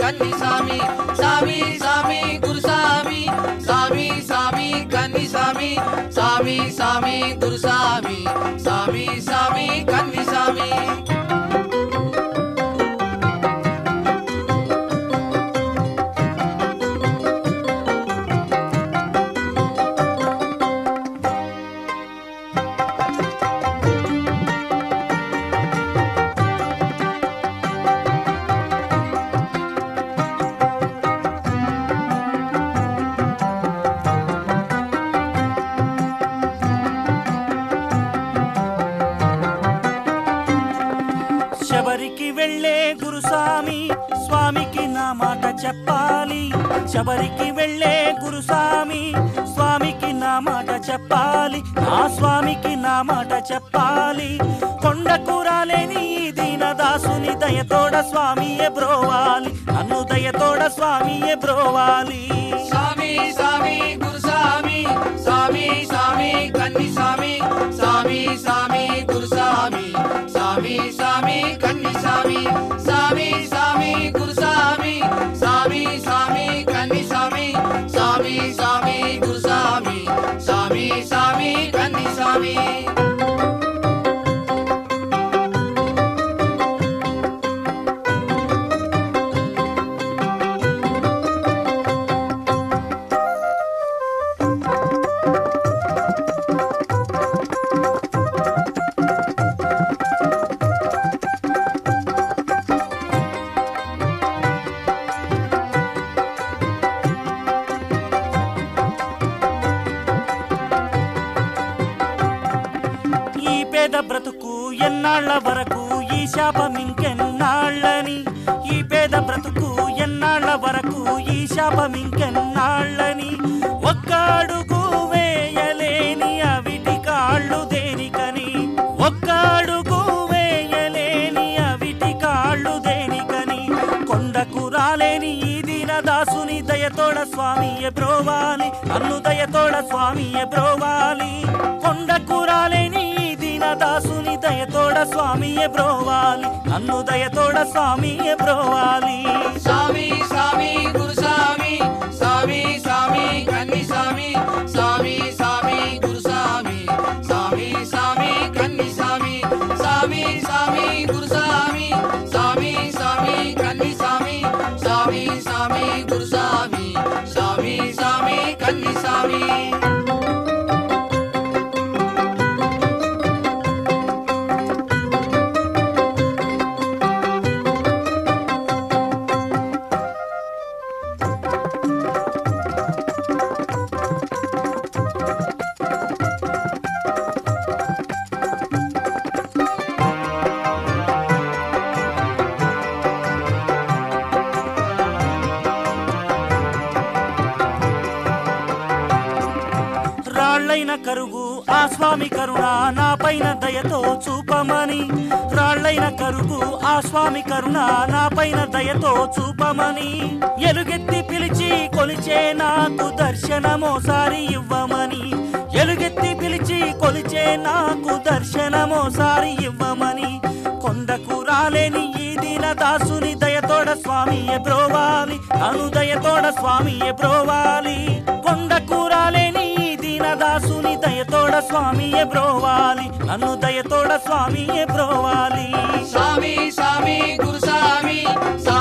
కన్ని సామి సామి సామి గురుసామి సామి సామి కన్ని సామి సామి సామి గురుసామి సామి సామి కన్ని సామి శబరికి వెళ్ళే గురుస్వామి స్వామికి నా మాట చెప్పాలి శబరికి వెళ్ళే గురుస్వామి స్వామికి నా మాట చెప్పాలి నా స్వామికి నా మాట చెప్పాలి కొండకు రాలేని ఈ దీనదాసుని దయతోడ స్వామియే బ్రోవాలి నన్ను దయతోడ స్వామియే బ్రోవాలి సామి సామి గురుసామి సామి సామి కన్ని సామి సామి సామి గురుసామి సామి సామి కన్ని సామి సామి సామి గురుసామి సామి సామి కన్ని సామి సామి సామి గురుసామి సామి సామి కన్ని సామి ఈ పేద బ్రతుకు ఎన్నాళ్ల వరకు ఈ శాపం ఇంకెన్నాళ్ళని ఈ పేద బ్రతుకు ఎన్నాళ్ల వరకు ఈ శాపం ఇంకెన్నాళ్ళని ఒక్క అడుగు వేయలేని అవిటి కాళ్ళు దేనికని ఒక్క అడుగు వేయలేని అవిటి కాళ్ళు దేనికని కొండకు రాలేని ఈ దీనదాసుని దయతోడ స్వామియే బ్రోవాలి అన్ను దయతోడ స్వామియే బ్రోవాలి కొండకు రాలేని ఈ దీనదాసుని దయతోడ స్వామియే బ్రోవాలి నన్ను దయతోడ స్వామియే బ్రోవాలి సామి సామి గురుసామి సామి సామి కన్ని సామి సామి సామి గురుసామి సామి సామి కన్ని సామి సామి సామి గురుసామి సామి సామి కన్ని సామి సామి సామి గురుసామి సామి సామి కన్ని సామి రాళ్ళైన కరుగు ఆ స్వామి కరుణ నా పైన దయతో చూపమని రాళ్ళైన కరుగు ఆ స్వామి కరుణ నా పైన దయతో చూపమని ఎలుగెత్తి పిలిచి కొలిచే నాకు దర్శనమోసారి ఇవ్వమని ఎలుగెత్తి పిలిచి కొలిచే నాకు దర్శనమోసారి ఇవ్వమని కొండకు రాలేని ఈ దీన దాసుని దయతోడ స్వామియే బ్రోవాలి అను దయతోడ స్వామియే బ్రోవాలి కొండకు రాలేని ఈ దీన దాసుని దయతోడ స్వామియే బ్రోవాలి నన్ను దయతోడ స్వామియే బ్రోవాలి సామి సామి గురుసామి సామి